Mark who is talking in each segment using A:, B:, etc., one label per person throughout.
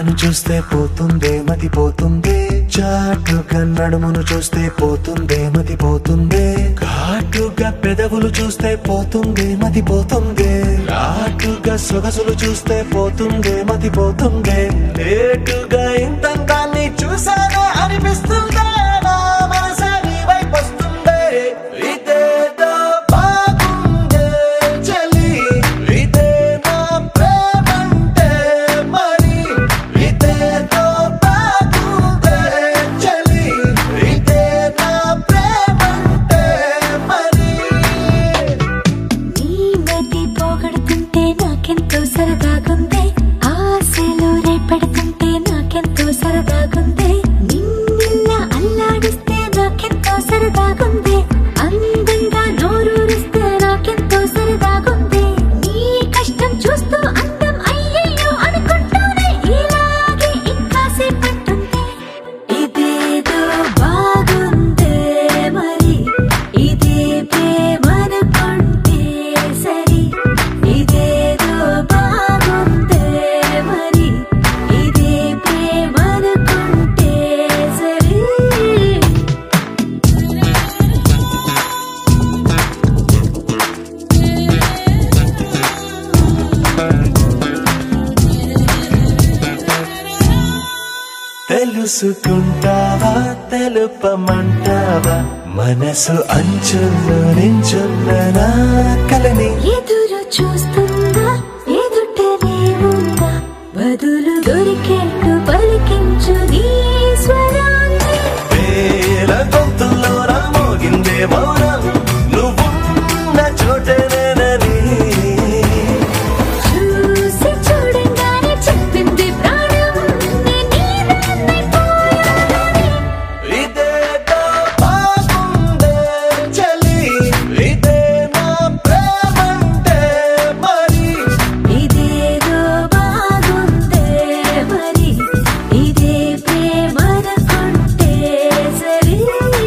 A: నడకను చూస్తే పోతుందే మతి పోతుందే చాటుగా నడుమును చూస్తే పోతుందే మతి పోతుందే ఘాటుగా పెదవులు చూస్తే పోతుందే మతి పోతుందే లాటుగా సొగసులు చూస్తే పోతుందే మతి పోతుందే లేటుగా ఇంతంతాన్ని చూసానే అనిపిస్తుందే నా మనసే నీ వైపు వస్తుందే ఇదేదో బాగుందే చలి ఇదే నా ప్రేమంటే మరి ఇదేదో బాగుందే చలి ఇదే నా ప్రేమంటే మరి
B: నీ మతి పోగొడుతుంటే నాకెంతో సరదాగుంది ఆశలు రేపెడుతుంటే నాకెంతో సరదాగుంది నిన్నెల్లా అల్లాడిస్తే నాకెంతో సరదాగుంది అందంగా నోరూరిస్తే నాకెంతో సరదాగుంది నీ కష్టం చూస్తూ అందం అయ్యయ్యో అనుకుంటూనే ఇలాగే ఇంకాసేపట్టుంది ఇదేదో బాగుందే మరి ఇదే ప్రేమనుకుంటే సరి ఇదేదో బాగుందే మరి ఇదే ప్రేమనుకుంటే సరి
A: తెలుసుకుంటావా తెలుపమంటావా మనసు అంచుల్లో నించున్న నా కలని
B: ఎదురు చూస్తుందా ఎదుటనే ఉందా బదులు దొరికేట్టు పలికించు నీ స్వరాన్ని
A: వేల గొంతుల్లో నా మోగిందే మౌనం నువ్వున్న చోటనేనని
B: చూసి చూడంగానే చెప్పింది ప్రాణం నేను నీదాన్నైపోయానని.
A: ఇదేదో బాగుందే చలి ఇదే నా ప్రేమంటే మరి
B: ఇదేదో బాగుందే మరి ఇదే ప్రేమనుకుంటే సరి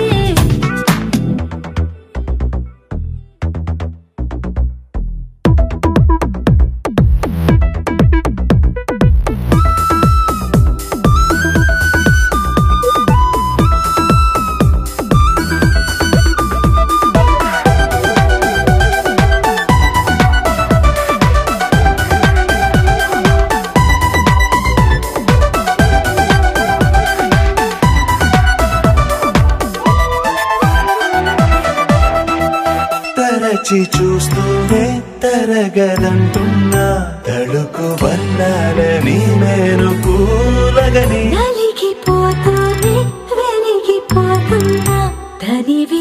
A: తరచి చూస్తూనే తరగదంటున్నా తడుకు వల్లాలని నేను పూలగని
B: నలిగిపోతూనే వెలిగిపోతున్నా తనివి